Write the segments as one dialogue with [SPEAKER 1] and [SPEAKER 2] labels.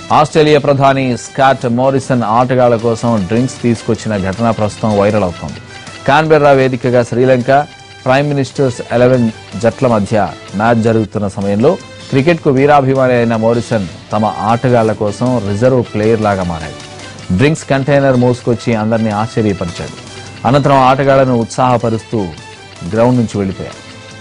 [SPEAKER 1] Australia ప్రధాని Scott Morrison ఆటగాళ్ల కోసం డ్రింక్స్ తీసుకొచ్చిన ఘటన ప్రస్తుతం వైరల్ అవుతోంది కాన్బెర్రా వేదికగా శ్రీలంక ప్రైమ్ మినిస్టర్స్ ఎలెవెన్ జట్ల మధ్య మ్యాచ్ జరుగుతున్న సమయంలో క్రికెట్కు వీరాభిమాని అయిన మోరిసన్ తమ ఆటగాళ్ల కోసం రిజర్వ్ ప్లేయర్ లాగా మారాడు డ్రింక్స్ కంటైనర్ మోసుకొచ్చి అందరినీ ఆశ్చర్యపరిచాడు అనంతరం ఆటగాళ్లను ఉత్సాహపరుస్తూ గ్రౌండ్ నుంచి వెళ్లిపోయారు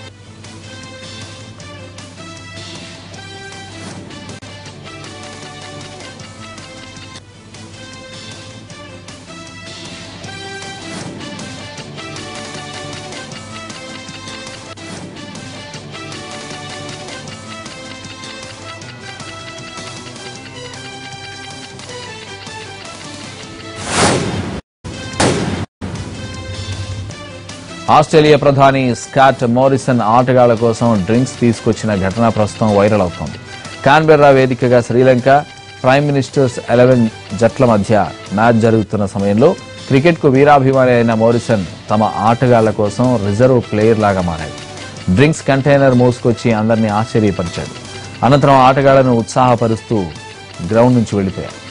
[SPEAKER 1] ఆస్ట్రేలియా ప్రధాని స్కాట్ మోరిసన్ ఆటగాళ్ల కోసం డ్రింక్స్ తీసుకొచ్చిన ఘటన ప్రస్తుతం వైరల్ అవుతోంది కాన్బెర్రా వేదికగా శ్రీలంక ప్రైమ్ మినిస్టర్స్ ఎలెవెన్ జట్ల మధ్య మ్యాచ్ జరుగుతున్న సమయంలో క్రికెట్కు వీరాభిమాని అయిన మోరిసన్ తమ ఆటగాళ్ల కోసం రిజర్వ్ ప్లేయర్ లాగా మారాడు డ్రింక్స్ కంటైనర్ మోసుకొచ్చి అందరినీ ఆశ్చర్యపరిచాడు అనంతరం ఆటగాళ్లను ఉత్సాహపరుస్తూ గ్రౌండ్ నుంచి వెళ్లిపోయారు